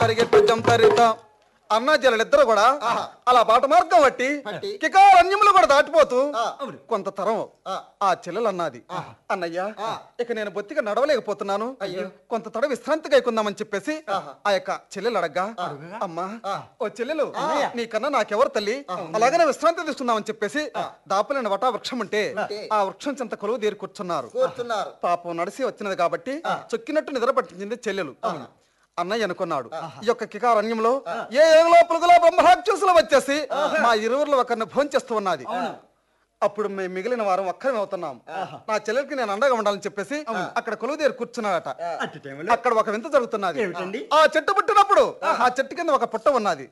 తరిగెట్టు జంతరిత అన్న జల్లలిద్దరు కూడా అలా బాట మార్గం బట్టి పట్టి. కికారణ్యములు కూడా దాటిపోతూ ఆ. కొంత తరం ఆ. ఆ చెల్లెలు అన్నది అన్నయ్య ఆ. ఇక నేను బొత్తిగా నడవలేకపోతున్నాను అయ్యో. కొంత తడ విశ్రాంతిగా అయికుందామని చెప్పేసి ఆహా. ఆ యొక్క చెల్లెలు అడగ్గా అమ్మా ఆ. ఓ చెల్లెలు నీకన్నా నాకెవరు తల్లి అలాగనే విశ్రాంతి తీసుకుందామని చెప్పేసి దాపలేని వటా వృక్షం ఉంటే ఉంటే. ఆ వృక్షం చెంత కొలువు దేరి కూర్చున్నారు కూర్చున్నారు పాపం నడిసి వచ్చినది కాబట్టి చొక్కినట్టు నిద్ర పట్టించింది చెల్లెలు అన్నయ్య అనుకున్నాడు ఈ యొక్క కికారణ్యంలో ఏ ఏగలో పులుగులో బ్రహ్మరాక్షసులు వచ్చేసి మా ఇరువురిలో ఒకరిని భోంచేస్తూ ఉన్నది అప్పుడు మేము మిగిలిన వారం ఒక్కరిని అవుతున్నాం నా చెల్లెలకి నేను అండగా ఉండాలని చెప్పేసి అక్కడ కొలువు దగ్గర కూర్చున్నాడట అట్టి టైంలో అక్కడ ఒక వింత జరుగుతున్నది ఏమిటండి? ఆ చెట్టు పుట్టినప్పుడు ఆ చెట్టు కింద ఒక పుట్ట ఉన్నది